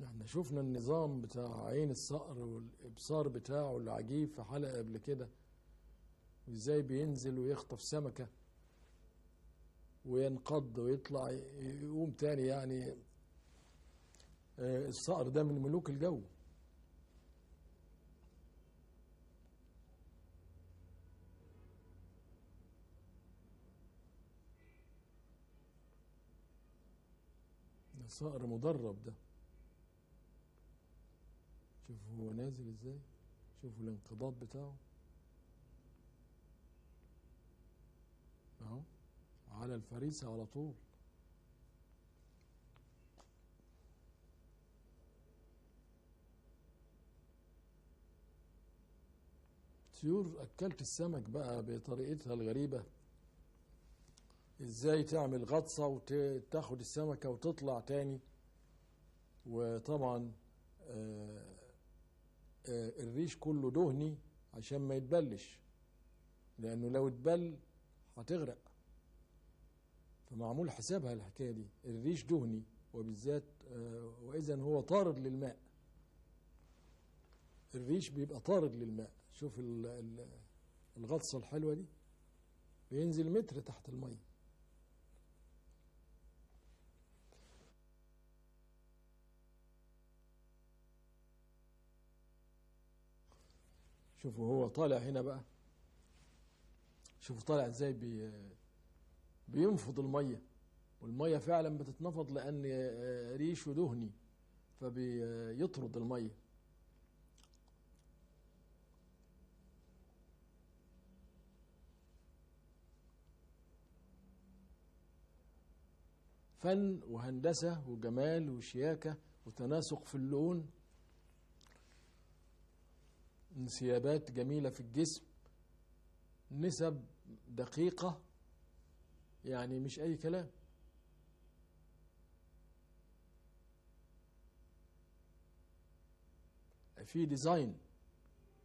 احنا شفنا النظام بتاع عين الصقر والابصار بتاعه العجيب في حلقه قبل كده وازاي بينزل ويخطف سمكه وينقض ويطلع يقوم تاني يعني آه، الصقر ده من ملوك الجو ده صقر مدرب ده شوفوا هو نازل ازاي شوفوا الانقباض بتاعه اهو على الفريسة على طول طيور أكلت السمك بقى بطريقتها الغريبة ازاي تعمل غطسة وتاخد السمكة وتطلع تاني وطبعا آه، آه، الريش كله دهني عشان ما يتبلش لأنه لو اتبل هتغرق فمعمول حسابها الحكاية دي الريش دهني وبالذات آه، وإذا هو طارد للماء الريش بيبقى طارد للماء شوف ال- ال- الغطسة الحلوة دي بينزل متر تحت المية شوفوا هو طالع هنا بقى شوفوا طالع ازاي بي بينفض المية والمية فعلا بتتنفض لأن آه، ريشه دهني فبيطرد المية فن وهندسة وجمال وشياكة وتناسق في اللون انسيابات جميلة في الجسم نسب دقيقة يعني مش أي كلام في ديزاين